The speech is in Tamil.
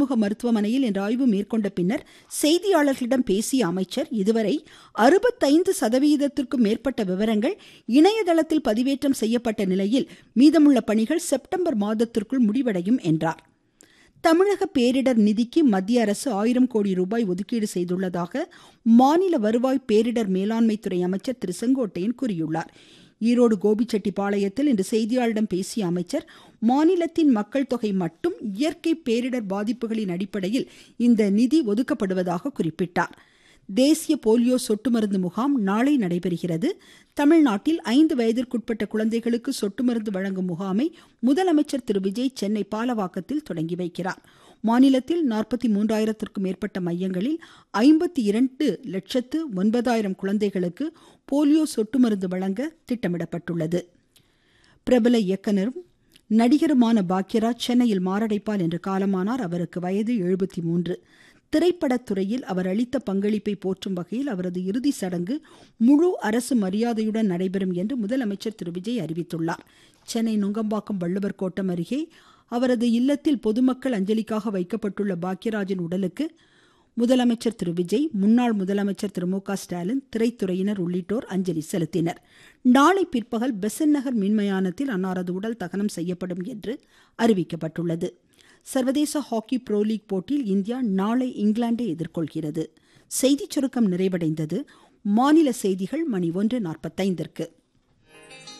ஆறுமுக மருத்துவமனையில் இன்று ஆய்வு மேற்கொண்ட பின்னர் செய்தியாளர்களிடம் பேசிய அமைச்சர் இதுவரை அறுபத்தைந்து சதவீதத்திற்கும் மேற்பட்ட விவரங்கள் இணையதளத்தில் பதிவேற்றம் செய்யப்பட்ட நிலையில் மீதமுள்ள பணிகள் செப்டம்பர் மாதத்திற்குள் முடிவடையும் என்றார் தமிழக பேரிடர் நிதிக்கு மத்திய அரசு ஆயிரம் கோடி ரூபாய் ஒதுக்கீடு செய்துள்ளதாக மாநில வருவாய் பேரிடர் மேலாண்மைத்துறை அமைச்சர் திரு செங்கோட்டையன் கூறியுள்ளார் ஈரோடு கோபிச்செட்டிப்பாளையத்தில் இன்று செய்தியாளரிடம் பேசிய அமைச்சர் மாநிலத்தின் மக்கள் தொகை மட்டும் இயற்கை பேரிடர் பாதிப்புகளின் அடிப்படையில் இந்த நிதி ஒதுக்கப்படுவதாக குறிப்பிட்டார் தேசிய போலியோ சொட்டு மருந்து முகாம் நாளை நடைபெறுகிறது தமிழ்நாட்டில் ஐந்து வயதிற்குட்பட்ட குழந்தைகளுக்கு சொட்டு மருந்து வழங்கும் முகாமை முதலமைச்சர் திரு விஜய் சென்னை பாலவாக்கத்தில் தொடங்கி வைக்கிறார் மாநிலத்தில் நாற்பத்தி மூன்றாயிரத்திற்கும் மேற்பட்ட மையங்களில் ஐம்பத்தி இரண்டு லட்சத்து ஒன்பதாயிரம் குழந்தைகளுக்கு போலியோ சொட்டு மருந்து வழங்க திட்டமிடப்பட்டுள்ளது பிரபல இயக்குனரும் நடிகருமான பாக்யராஜ் சென்னையில் மாரடைப்பால் என்று காலமானார் அவருக்கு வயது எழுபத்தி மூன்று திரைப்படத்துறையில் அவர் அளித்த பங்களிப்பை போற்றும் வகையில் அவரது இறுதி சடங்கு முழு அரசு மரியாதையுடன் நடைபெறும் என்று முதலமைச்சர் திரு விஜய் அறிவித்துள்ளார் சென்னை நுங்கம்பாக்கம் வள்ளுவர் கோட்டம் அருகே அவரது இல்லத்தில் பொதுமக்கள் அஞ்சலிக்காக வைக்கப்பட்டுள்ள பாக்யராஜின் உடலுக்கு முதலமைச்சர் திரு விஜய் முன்னாள் முதலமைச்சர் திரு மு க ஸ்டாலின் திரைத்துறையினர் உள்ளிட்டோர் அஞ்சலி செலுத்தினர் நாளை பிற்பகல் பெசன் நகர் மின்மயானத்தில் அன்னாரது உடல் தகனம் செய்யப்படும் என்று அறிவிக்கப்பட்டுள்ளது சர்வதேச ஹாக்கி ப்ரோ லீக் போட்டியில் இந்தியா நாளை இங்கிலாந்தை எதிர்கொள்கிறது செய்திச் சுருக்கம் நிறைவடைந்தது மாநில செய்திகள் மணி ஒன்று நாற்பத்தைந்திற்கு